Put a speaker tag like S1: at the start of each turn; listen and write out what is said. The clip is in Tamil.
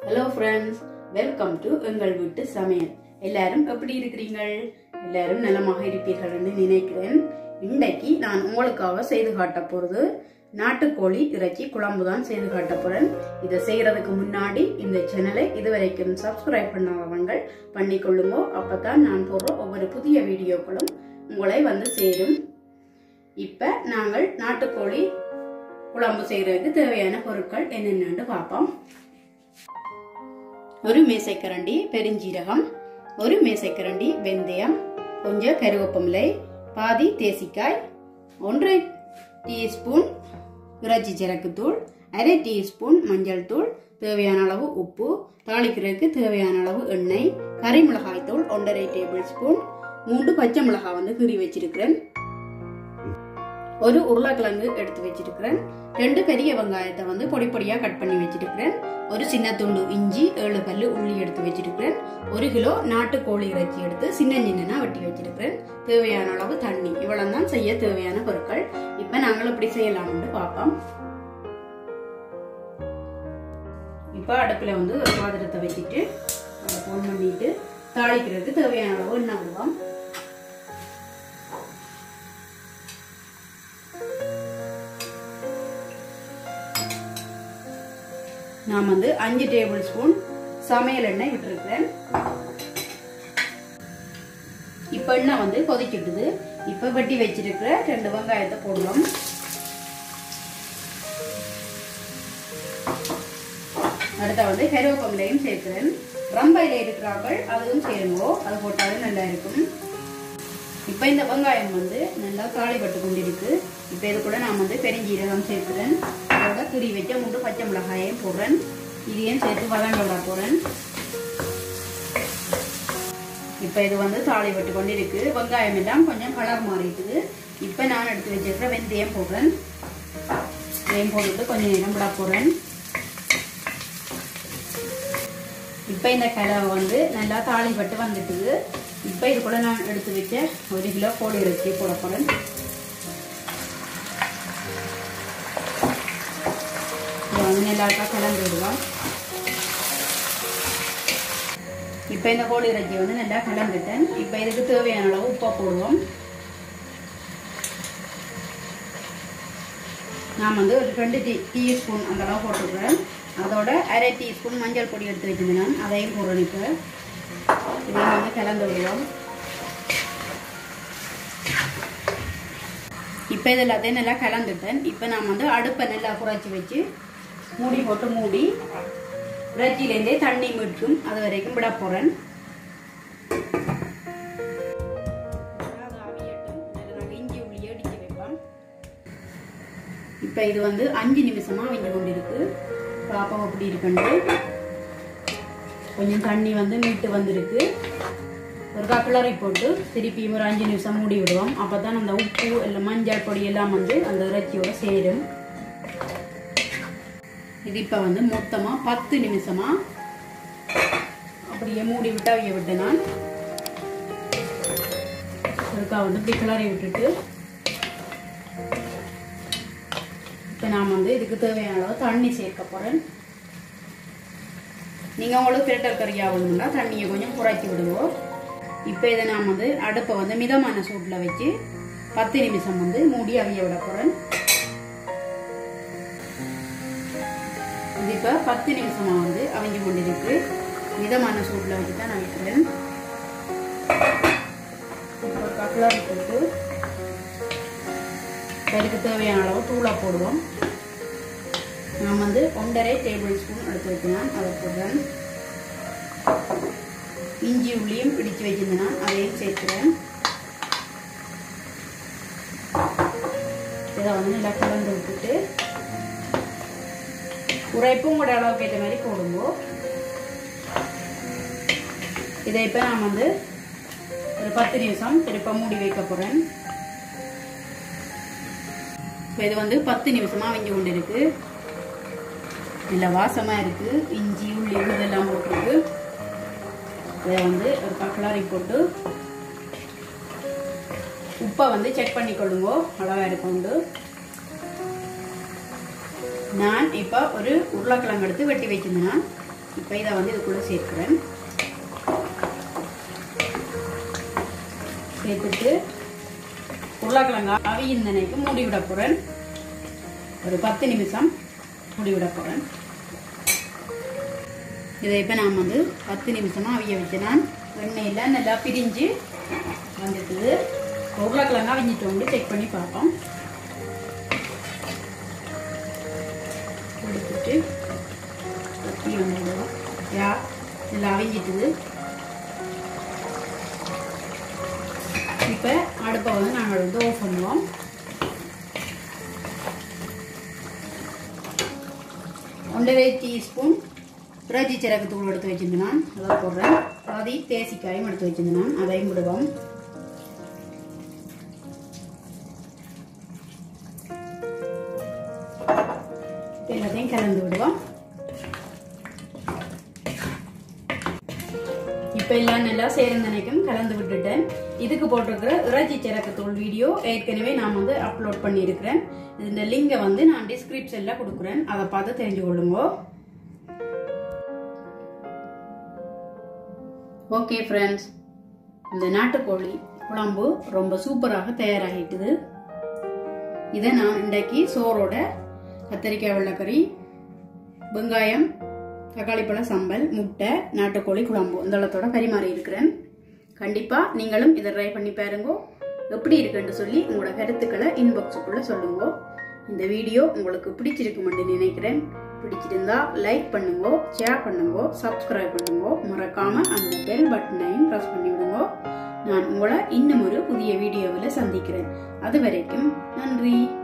S1: ஹலோ ஃப்ரெண்ட்ஸ் வெல்கம் டு எங்கள் வீட்டு சமையல் எல்லாரும் எப்படி இருக்கிறீங்கள் எல்லாரும் நலமாக இருப்பீர்கள் என்று நினைக்கிறேன் இன்றைக்கு நான் உங்களுக்காக செய்து காட்ட போறது நாட்டுக்கோழி இறைச்சி குழம்பு தான் செய்து காட்ட போறேன் இதை செய்யறதுக்கு முன்னாடி இந்த சேனலை இதுவரைக்கும் சப்ஸ்கிரைப் பண்ணாதவங்க பண்ணிக்கொள்ளுங்க அப்பதான் நான் போடுற ஒவ்வொரு புதிய வீடியோக்களும் உங்களை வந்து சேரும் இப்ப நாங்கள் நாட்டுக்கோழி குழம்பு செய்யறதுக்கு தேவையான பொருட்கள் என்னென்னு பார்ப்போம் ஒரு மேசைக்கரண்டி பெருஞ்சீரகம் ஒரு மேசைக்கரண்டி வெந்தயம் கொஞ்சம் கருவேப்பமிலை பாதி தேசிக்காய் ஒன்றரை டீஸ்பூன் இறைச்சி சிறக்குத்தூள் அரை டீஸ்பூன் மஞ்சள் தூள் தேவையான அளவு உப்பு தாளிக்கிறதுக்கு தேவையான அளவு எண்ணெய் கறி மிளகாய் தூள் ஒன்றரை டேபிள் ஸ்பூன் மூன்று பச்சை மிளகாய் வந்து கீறி வச்சிருக்கிறேன் ஒரு உருளைக்கிழங்கு எடுத்து வச்சிருக்கிறேன் ரெண்டு பெரிய வெங்காயத்தை வந்து பொடி பொடியா கட் பண்ணி வச்சிருக்கிறேன் ஒரு சின்ன துண்டு இஞ்சி ஏழு பல்லு உள்ளி எடுத்து வச்சிருக்கிறேன் ஒரு கிலோ நாட்டுக்கோழி இறைச்சி எடுத்து சின்ன சின்னனா வெட்டி வச்சிருக்கிறேன் தேவையான அளவு தண்ணி இவ்வளவு தான் செய்ய தேவையான பொருட்கள் இப்ப நாங்கள் எப்படி செய்யலாம்னு பார்ப்போம் இப்ப அடுப்புல வந்து ஒரு பாத்திரத்தை வச்சுட்டு அதை போன் பண்ணிட்டு தாளிக்கிறதுக்கு தேவையான அளவு எண்ணெய் விடுவோம் நான் வந்து அஞ்சு டேபிள் ஸ்பூன் சமையல் எண்ணெய் விட்டுருக்கிறேன் இப்போ எண்ணெய் வந்து கொதிக்கிட்டுது இப்போ வெட்டி வச்சிருக்கிற ரெண்டு வெங்காயத்தை போடுவோம் அடுத்த வந்து கருவேப்பமிலையும் சேர்க்கிறேன் ரம்பையில் இருக்கிறார்கள் அதுவும் சேருங்கோ அது போட்டாலும் நல்லா இருக்கும் இப்போ இந்த வெங்காயம் வந்து நல்லா காளிப்பட்டு கொண்டிருக்கு இப்போ இது கூட நான் வந்து பெருஞ்சீரகம் சேர்க்கிறேன் அதோட துரி வச்ச மூன்று பச்சை மிளகாயையும் போடுறேன் இதையும் சேர்த்து வதங்க விட போகிறேன் இப்போ இது வந்து தாளி விட்டு கொண்டு இருக்கு வெங்காயம் எல்லாம் கொஞ்சம் கலர் மாறிட்டுது இப்போ நான் எடுத்து வச்சிருக்கிற வெந்தயம் போடுறேன் வெந்தயம் போட்டுட்டு கொஞ்சம் நேரம் விட போகிறேன் இப்போ இந்த கலர் வந்து நல்லா தாளி பட்டு வந்துட்டுது இப்போ இது கூட நான் எடுத்து வச்ச ஒரு கிலோ கோழி இறைச்சி போட போகிறேன் இதை வந்து நல்லாக்கா கலந்து விடுவோம் இப்போ இந்த கோழி இறைச்சி வந்து நல்லா கலந்துட்டேன் இப்போ இதுக்கு தேவையான அளவு உப்பை போடுவோம் நான் வந்து ஒரு ரெண்டு டீ டீஸ்பூன் அந்த அளவு போட்டுக்கிறேன் அதோட அரை டீஸ்பூன் மஞ்சள் பொடி எடுத்து வச்சிருந்தேன் அதையும் போடுறேன் இப்போ இதையும் வந்து கலந்து விடுவோம் இப்போ இது எல்லாத்தையும் நல்லா கலந்துட்டேன் இப்போ நான் வந்து அடுப்பை நல்லா குறைச்சி வச்சு மூடி போட்டு மூடி இறைச்சியிலேருந்தே தண்ணி மீட்டும் அது வரைக்கும் விட போகிறேன் இஞ்சி உள்ளியே அடிக்க வைப்பேன் இப்போ இது வந்து அஞ்சு நிமிஷமா வெந்து கொண்டிருக்கு பாப்பம் அப்படி இருக்குண்டு கொஞ்சம் தண்ணி வந்து மீட்டு வந்திருக்கு ஒரு கப்பிளரை போட்டு திருப்பி ஒரு அஞ்சு நிமிஷம் மூடி விடுவோம் அப்போ தான் அந்த உப்பு இல்லை மஞ்சள் பொடி எல்லாம் வந்து அந்த இறைச்சியோட சேரும் இது இப்போ வந்து மொத்தமாக பத்து நிமிஷமா அப்படியே மூடி விட்டு அவைய விட்டு நான் ஒருக்கா வந்து இப்படி கிளறி விட்டுட்டு இப்போ நான் வந்து இதுக்கு தேவையான அளவு தண்ணி சேர்க்க போகிறேன் நீங்கள் உங்களுக்கு ஃபில்டர் கறி ஆகணும்னா தண்ணியை கொஞ்சம் குறைச்சி விடுவோம் இப்போ இதை நான் வந்து அடுப்பை வந்து மிதமான சூட்டில் வச்சு பத்து நிமிஷம் வந்து மூடி அவிய விட போகிறேன் இது இப்போ பத்து நிமிஷமாக வந்து அவிஞ்சு கொண்டிருக்கு மிதமான சூட்டில் வச்சு தான் நான் வைக்கிறேன் இப்போ கட்லரி போட்டு அதுக்கு தேவையான அளவு தூளை போடுவோம் நான் வந்து ஒன்றரை டேபிள் ஸ்பூன் எடுத்து வைக்கலாம் அதை போடுறேன் இஞ்சி உள்ளியும் பிடிச்சு வச்சிருந்தேன் அதையும் சேர்க்கிறேன் இதை வந்து நல்லா கலந்து விட்டுட்டு உரைப்பும் கூட அளவுக்கு ஏற்ற மாதிரி போடும்போ இதை இப்போ நான் வந்து ஒரு பத்து நிமிஷம் திருப்ப மூடி வைக்க போகிறேன் இப்போ இது வந்து பத்து நிமிஷமாக வெஞ்சு கொண்டு இருக்கு நல்ல வாசமாக இருக்குது இஞ்சி உள்ளி இதெல்லாம் போட்டிருக்கு இதை வந்து ஒரு கலரி போட்டு உப்பை வந்து செக் பண்ணிக்கொள்ளுங்க அளவாக இருக்குண்டு நான் இப்போ ஒரு உருளைக்கிழங்கு எடுத்து வெட்டி வச்சிருந்தேன் இப்போ இதை வந்து இதுக்குள்ளே சேர்க்குறேன் சேர்த்துட்டு உருளைக்கிழங்கா அவியின் நினைக்கு மூடி விட போகிறேன் ஒரு பத்து நிமிஷம் மூடி விட போகிறேன் இதை இப்போ நான் வந்து பத்து நிமிஷமாக அவிய வச்சு நான் எண்ணெயில் நல்லா பிரிஞ்சு வந்துட்டுது உருளைக்கிழங்கா அவிஞ்சிட்டு வந்து செக் பண்ணி பார்ப்போம் எடுத்துட்டு கொத்தி வந்துடுவோம் யா நல்லா அவிஞ்சிட்டுது இப்போ அடுப்பை வந்து நாங்கள் வந்து ஆஃப் பண்ணுவோம் ஒன்றரை டீஸ்பூன் இறைச்சி சிறகு தூள் எடுத்து வச்சிருந்தேன் அதை போடுறேன் பாதி தேசிக்காயும் எடுத்து வச்சிருந்தேன் அதையும் விடுவோம் எல்லாத்தையும் கலந்து விடுவோம் இப்போ எல்லாம் நல்லா சேர்ந்தனைக்கும் கலந்து விட்டுட்டேன் இதுக்கு போட்டிருக்கிற இறைச்சி சிறக்கு தூள் வீடியோ ஏற்கனவே நான் வந்து அப்லோட் பண்ணியிருக்கிறேன் இந்த லிங்கை வந்து நான் டிஸ்கிரிப்ஷன்ல கொடுக்குறேன் அதை பார்த்து தெரிஞ்சு கொள்ளுங்க ஓகே ஃப்ரெண்ட்ஸ் இந்த நாட்டுக்கோழி குழம்பு ரொம்ப சூப்பராக தயாராகிட்டுது இதை நான் இன்றைக்கு சோறோட கத்தரிக்காய் வெள்ளைக்கறி வெங்காயம் தக்காளி பழ சம்பல் முட்டை நாட்டுக்கோழி குழம்பு இந்த பரிமாறி இருக்கிறேன் கண்டிப்பா நீங்களும் இதை ட்ரை பண்ணி பாருங்க எப்படி இருக்குன்னு சொல்லி உங்களோட கருத்துக்களை இன்பாக்ஸுக்குள்ள சொல்லுங்க இந்த வீடியோ உங்களுக்கு பிடிச்சிருக்குமென்று நினைக்கிறேன் பிடிச்சிருந்தா லைக் பண்ணுங்க ஷேர் பண்ணுங்க சப்ஸ்கிரைப் பண்ணுங்க மறக்காம அந்த பெல் பட்டனையும் ப்ரெஸ் பண்ணி விடுங்க நான் உங்களை இன்னும் ஒரு புதிய வீடியோவில் சந்திக்கிறேன் அது வரைக்கும் நன்றி